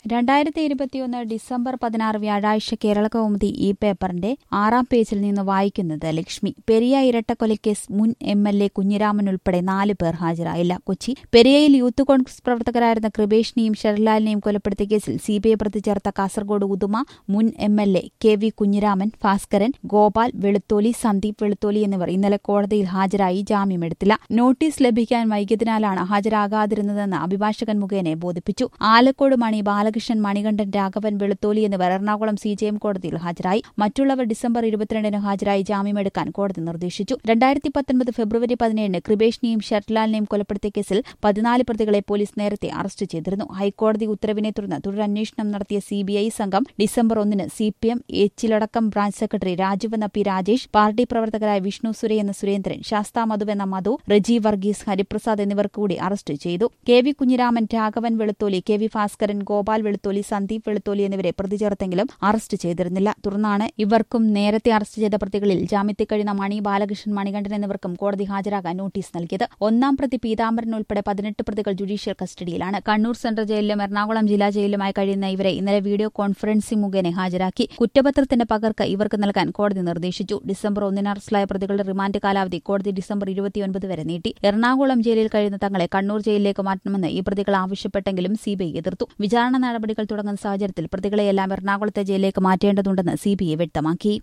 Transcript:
രണ്ടായിരത്തി ഇരുപത്തിയൊന്ന് ഡിസംബർ പതിനാറ് വ്യാഴാഴ്ച കേരള കൗമുദി ഈ പേപ്പറിന്റെ ആറാം പേജിൽ നിന്ന് വായിക്കുന്നത് ലക്ഷ്മി പെരിയ ഇരട്ടക്കൊലക്കേസ് മുൻ എം എൽ എ കുഞ്ഞിരാമൻ ഉൾപ്പെടെ നാല് പേർ ഹാജരായില്ല കൊച്ചി പെരിയയിൽ യൂത്ത് കോൺഗ്രസ് പ്രവർത്തകരായിരുന്ന കൃപേഷിനെയും ഷെർലാലിനെയും കൊലപ്പെടുത്തിയ കേസിൽ സിബിഐ പ്രതി ചേർത്ത കാസർഗോഡ് ഉദുമ മുൻ M L A K V Kunhiraman Bhaskaran Gopal Velutholi Sandeep Velutholi എന്നിവർ ഇന്നലെ കോടതിയിൽ ഹാജരായി ജാമ്യമെടുത്തില്ല നോട്ടീസ് ലഭിക്കാൻ വൈകിയതിനാലാണ് ഹാജരാകാതിരുന്നതെന്ന് അഭിഭാഷകൻ മുഖേന ബോധിപ്പിച്ചു ആലക്കോട് മണി ബാലകൃഷ്ണൻ മണികണ്ഠൻ രാഘവൻ വെളുത്തോലി എന്നിവർ എറണാകുളം സി ജെ എം കോടതിയിൽ ഹാജരായി മറ്റുള്ളവർ ഡിസംബർ ഇരുപത്തിരണ്ടിന് ഹാജരായി ജാമ്യമെടുക്കാൻ കോടതി നിർദ്ദേശിച്ചു രണ്ടായിരത്തി പത്തൊൻപത് ഫെബ്രുവരി പതിനേഴിന് കൃപേഷിനെയും ഷെർലാലിനെയും കൊലപ്പെടുത്തിയ കേസിൽ പതിനാല് പ്രതികളെ പോലീസ് നേരത്തെ അറസ്റ്റ് ചെയ്തിരുന്നു ഹൈക്കോടതി ഉത്തരവിനെ തുടർന്ന് തുടരന്വേഷണം നടത്തിയ സിബിഐ സംഘം ഡിസംബർ ഒന്നിന് സിപിഎം എച്ചിലടക്കം ബ്രാഞ്ച് സെക്രട്ടറി രാജീവ് എന്ന പി രാജേഷ് പാർട്ടി പ്രവർത്തകരായ വിഷ്ണു സുരേ എന്ന സുരേന്ദ്രൻ ശാസ്താ മധു എന്ന മധു റജി വർഗീസ് ഹരിപ്രസാദ് എന്നിവർ കൂടി അറസ്റ്റ് ചെയ്തു K V Kunhiraman Raghavan Velutholi K V Bhaskaran Gopal Velutholi Sandeep Velutholi എന്നിവരെ പ്രതി ചേർത്തെങ്കിലും അറസ്റ്റ് ചെയ്തിരുന്നില്ല തുടർന്നാണ് ഇവർക്കും നേരത്തെ അറസ്റ്റ് ചെയ്ത പ്രതികളിൽ ജാമ്യത്തിൽ കഴിയുന്ന മണി ബാലകൃഷ്ണൻ മണികണ്ഠൻ എന്നിവർക്കും കോടതി ഹാജരാകാൻ നോട്ടീസ് നൽകിയത് ഒന്നാം പ്രതി പീതാംബരൻ ഉൾപ്പെടെ പതിനെട്ട് പ്രതികൾ ജുഡീഷ്യൽ കസ്റ്റഡിയിലാണ് കണ്ണൂർ സെൻട്രൽ ജയിലിലും എറണാകുളം ജില്ലാ ജയിലിലുമായി കഴിയുന്ന ഇവരെ ഇന്നലെ വീഡിയോ കോൺഫറൻസിംഗ് മുഖേന ഹാജരാക്കി കുറ്റപത്രത്തിന്റെ പകർക്ക് ഇവർക്ക് നൽകാൻ കോടതി നിർദ്ദേശിച്ചു ഡിസംബർ ഒന്നിന് അറസ്റ്റിലായ പ്രതികളുടെ റിമാൻഡ് കാലാവധി കോടതി ഡിസംബർ ഇരുപത്തിയൊൻപത് വരെ നീട്ടി എറണാകുളം ജയിലിൽ കഴിയുന്ന തങ്ങളെ കണ്ണൂർ ജയിലിലേക്ക് മാറ്റണമെന്ന് ഈ പ്രതികൾ ആവശ്യപ്പെട്ടെങ്കിലും സിബിഐ എതിർത്തു വിചാരണ നടപടികൾ തുടങ്ങുന്ന സാഹചര്യത്തിൽ പ്രതികളെയെല്ലാം എറണാകുളത്തെ ജയിലിലേക്ക് മാറ്റേണ്ടതുണ്ടെന്ന് സിബിഐ വ്യക്തമാക്കി